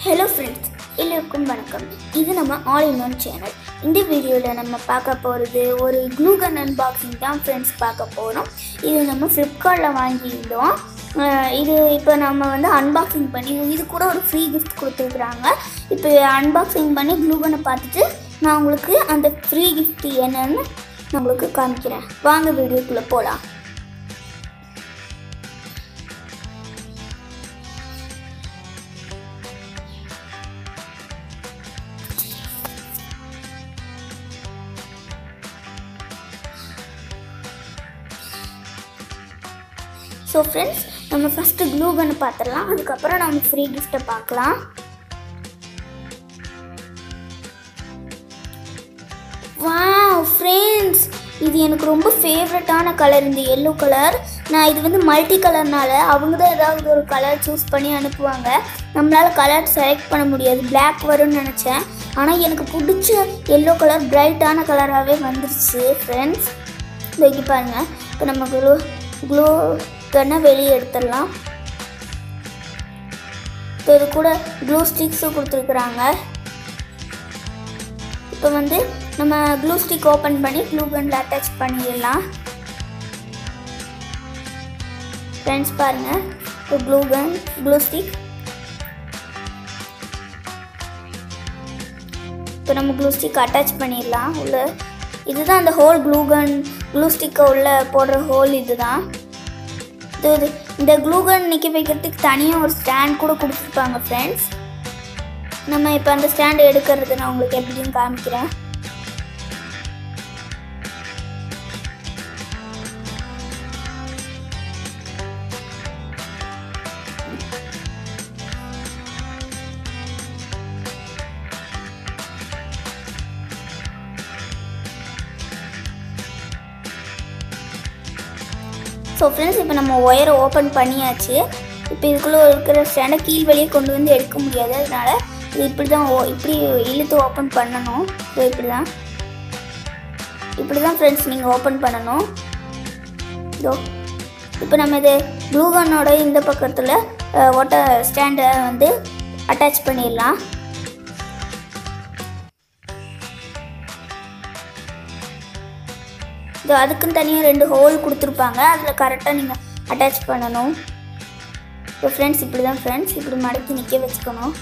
hello friends எல்லோருக்கும் வணக்கம் இது நம்ம ஆல் இன் ஒன் சேனல் இந்த வீடியோவில் நம்ம பார்க்க போகிறது ஒரு க்ளூகன் அன்பாக்சிங் தான் ஃப்ரெண்ட்ஸ் பார்க்க போகிறோம் இது நம்ம ஃப்ளிப்கார்ட்டில் வாங்கியிருந்தோம் அஹ் இது இப்போ நம்ம வந்து அன்பாக்சிங் பண்ணி இது கூட ஒரு ஃப்ரீ கிஃப்ட் கொடுத்துருக்குறாங்க இப்போ அன்பாக்சிங் பண்ணி க்ளூகனை பார்த்துட்டு நான் உங்களுக்கு அந்த ஃப்ரீ கிஃப்ட் என்னன்னு நான் உங்களுக்கு காமிக்கிறேன் வாங்க வீடியோக்குள்ளே போகலாம் ஸோ ஃப்ரெண்ட்ஸ் நம்ம ஃபஸ்ட்டு க்ளூ கன்னு பார்த்துடலாம் அதுக்கப்புறம் நம்ம ஃப்ரீ கிஃப்ட்டை பார்க்கலாம் வாவ் ஃப்ரெண்ட்ஸ் இது எனக்கு ரொம்ப ஃபேவரட்டான கலர் இந்த எல்லோ கலர் நான் இது வந்து மல்டி கலர்னால அவங்க தான் ஏதாவது ஒரு கலர் சூஸ் பண்ணி அனுப்புவாங்க நம்மளால் கலர் செலக்ட் பண்ண முடியாது Black வரும்னு நினச்சேன் ஆனால் எனக்கு பிடிச்ச எல்லோ கலர் பிரைட்டான கலராகவே வந்துருச்சு ஃப்ரெண்ட்ஸ் இங்கே பாருங்க இப்போ நம்ம க்ளூ க்ளூ கன்னை வெளியே எடுத்துடலாம் இப்போ இது கூட க்ளூ ஸ்டிக்ஸும் கொடுத்துருக்குறாங்க இப்போ வந்து நம்ம க்ளூ ஸ்டிக் ஓப்பன் பண்ணி க்ளூ கன்ல அட்டாச் பண்ணிடலாம் ஃப்ரெண்ட்ஸ் பாருங்க இப்போ க்ளூ கன் க்ளூ ஸ்டிக் இப்போ நம்ம க்ளூ ஸ்டிக் அட்டாச் பண்ணிடலாம் உள்ள இதுதான் அந்த ஹோல் க்ளூ கன் க்ளூ ஸ்டிக்கை உள்ள போடுற ஹோல் இதுதான் இது இது இந்த க்ளூ கன் நிற்க வைக்கிறதுக்கு தனியாக ஒரு ஸ்டாண்ட் கூட கொடுத்துருப்பாங்க ஃப்ரெண்ட்ஸ் நம்ம இப்போ அந்த ஸ்டாண்ட் எடுக்கிறது நான் உங்களுக்கு எப்படின்னு காமிக்கிறேன் ஸோ ஃப்ரெண்ட்ஸ் இப்போ நம்ம ஒயரை ஓப்பன் பண்ணியாச்சு இப்போ இதுக்குள்ளே இருக்கிற ஸ்டாண்டை கீழ் வழியே கொண்டு வந்து எடுக்க முடியாது அதனால இது இப்படி தான் ஓ இப்படி இழுத்து ஓப்பன் பண்ணணும் ஸோ இப்படி தான் இப்படி தான் ஃப்ரெண்ட்ஸ் நீங்கள் ஓப்பன் பண்ணணும் இதோ இப்போ நம்ம இது ப்ளூகனோட இந்த பக்கத்தில் ஓட்ட ஸ்டாண்டை வந்து அட்டாச் பண்ணிடலாம் இது அதுக்குன்னு தனியாக ரெண்டு ஹோல் கொடுத்துருப்பாங்க அதில் கரெக்டாக நீங்கள் அட்டாச் பண்ணணும் இப்போ ஃப்ரெண்ட்ஸ் இப்படி தான் ஃப்ரெண்ட்ஸ் இப்படி மடக்கி நிற்க வச்சுக்கணும்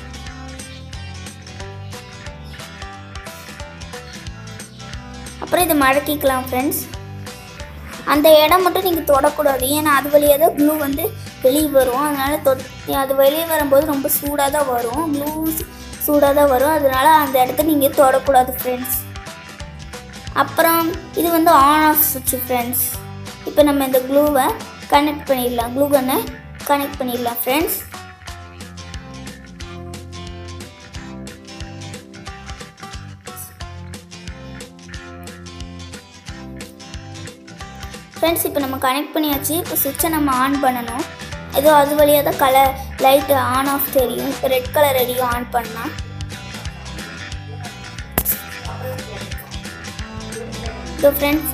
அப்புறம் இதை மடக்கிக்கலாம் ஃப்ரெண்ட்ஸ் அந்த இடம் மட்டும் நீங்கள் தொடக்கூடாது ஏன்னா அது வழியாக தான் க்ளூ வந்து வெளியே வரும் அதனால தொட் அது வெளியே வரும்போது ரொம்ப சூடாக தான் வரும் க்ளூ சூடாக தான் வரும் அதனால அந்த இடத்த நீங்கள் தொடக்கூடாது ஃப்ரெண்ட்ஸ் அப்புறம் இது வந்து ஆன் ஆஃப் சுவிட்ச் ஃப்ரெண்ட்ஸ் இப்போ நம்ம இந்த க்ளூவை கனெக்ட் பண்ணிடலாம் க்ளூ கன்னை கனெக்ட் பண்ணிடலாம் ஃப்ரெண்ட்ஸ் ஃப்ரெண்ட்ஸ் இப்போ நம்ம கனெக்ட் பண்ணியாச்சு இப்போ சுவிட்சை நம்ம ஆன் பண்ணணும் ஏதோ அது வழியாக தான் கலர் லைட்டு ஆன் ஆஃப் தெரியும் இப்போ ரெட் கலர் அடியும் ஆன் பண்ணால் ஸோ ஃப்ரெண்ட்ஸ்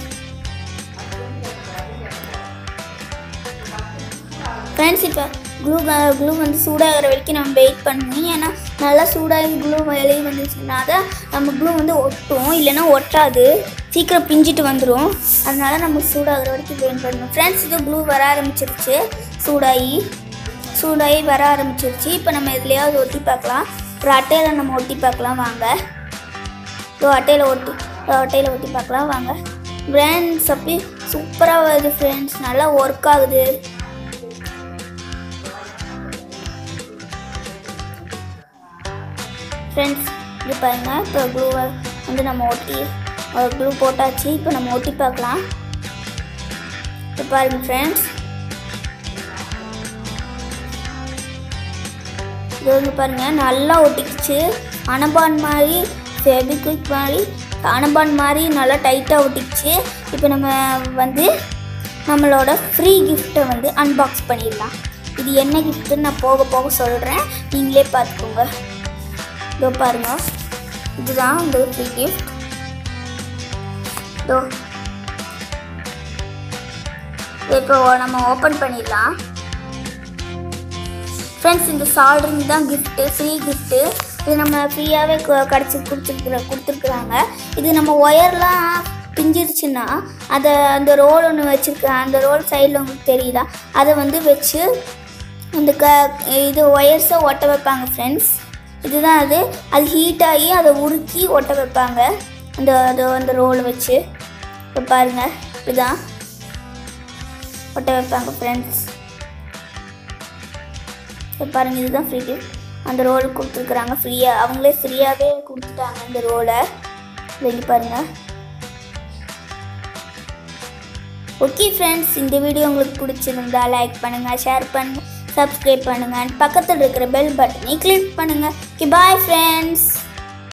ஃப்ரெண்ட்ஸ் இப்போ க்ளூ க்ளூ வந்து சூடாகிற வரைக்கும் நம்ம வெயிட் பண்ணணும் ஏன்னா நல்லா சூடாகி க்ளூ வெளியே வந்துச்சுன்னா தான் நம்ம க்ளூ வந்து ஒட்டும் இல்லைன்னா ஒட்டாது சீக்கிரம் பிஞ்சிட்டு வந்துடும் அதனால நம்ம சூடாகிற வரைக்கும் வெயிட் பண்ணணும் ஃப்ரெண்ட்ஸ் இது க்ளூ வர ஆரம்பிச்சிருச்சு சூடாகி சூடாகி வர ஆரம்பிச்சிருச்சு இப்போ நம்ம எதுலையாவது ஒட்டி பார்க்கலாம் ஒரு அட்டையில் நம்ம ஒட்டி பார்க்கலாம் வாங்க இதோ அட்டையில் ஒட்டி அட்டையில் ஒட்டி பார்க்கலாம் வாங்க பிராண்ட்ஸ் அப்படி சூப்பராக வருது ஃப்ரெண்ட்ஸ் நல்லா ஒர்க் ஆகுது ஃப்ரெண்ட்ஸ் இது பாருங்க இப்போ க்ளூவை வந்து நம்ம ஒட்டி க்ளூ போட்டாச்சு இப்போ நம்ம ஒட்டி பார்க்கலாம் இப்போ பாருங்க ஃப்ரெண்ட்ஸ் இது வந்து பாருங்க நல்லா ஒட்டிக்கிச்சு அனபான் மாதிரி ஃபெபிக்விக் மாதிரி அனபான் மாதிரி நல்லா டைட்டாக ஒட்டிக்கிச்சு இப்போ நம்ம வந்து நம்மளோட ஃப்ரீ கிஃப்ட்டை வந்து அன்பாக்ஸ் பண்ணிடலாம் இது என்ன கிஃப்ட்டுன்னு நான் போக போக சொல்கிறேன் நீங்களே பார்த்துக்கோங்க இதோ பாருங்க இதுதான் இந்த ஃப்ரீ கிஃப்ட் இதோ இப்போ நம்ம ஓப்பன் பண்ணிடலாம் ஃப்ரெண்ட்ஸ் இந்த சால்ட்ரிங் தான் கிஃப்ட்டு ஃப்ரீ கிஃப்ட்டு இது நம்ம ஃப்ரீயாகவே கிடச்சி கொடுத்துருக்குற கொடுத்துருக்குறாங்க இது நம்ம ஒயர்லாம் பிஞ்சிருச்சுன்னா அதை அந்த ரோல் ஒன்று வச்சுருக்கேன் அந்த ரோல் சைடில் உங்களுக்கு தெரியுதா அதை வந்து வச்சு அந்த க இது ஒயர்ஸை ஒட்ட வைப்பாங்க ஃப்ரெண்ட்ஸ் இதுதான் அது அது ஹீட் ஆகி அதை உருக்கி ஒட்ட வைப்பாங்க அந்த அது அந்த ரோல் வச்சு இப்போ பாருங்கள் இதுதான் ஒட்ட வைப்பாங்க ஃப்ரெண்ட்ஸ் இப்போ பாருங்கள் இதுதான் ஃப்ரீ அந்த ரோல் கொடுத்துருக்குறாங்க ஃப்ரீயாக அவங்களே ஃப்ரீயாகவே கொடுத்துட்டாங்க இந்த ரோலை வெளியே பாருங்கள் ஓகே ஃப்ரெண்ட்ஸ் இந்த வீடியோ உங்களுக்கு பிடிச்சிருந்தா லைக் பண்ணுங்கள் ஷேர் பண்ணுங்கள் சப்ஸ்கிரைப் பண்ணுங்கள் பக்கத்தில் இருக்கிற பெல் பட்டனை கிளிக் பண்ணுங்கள் ஓகே பாய் ஃப்ரெண்ட்ஸ்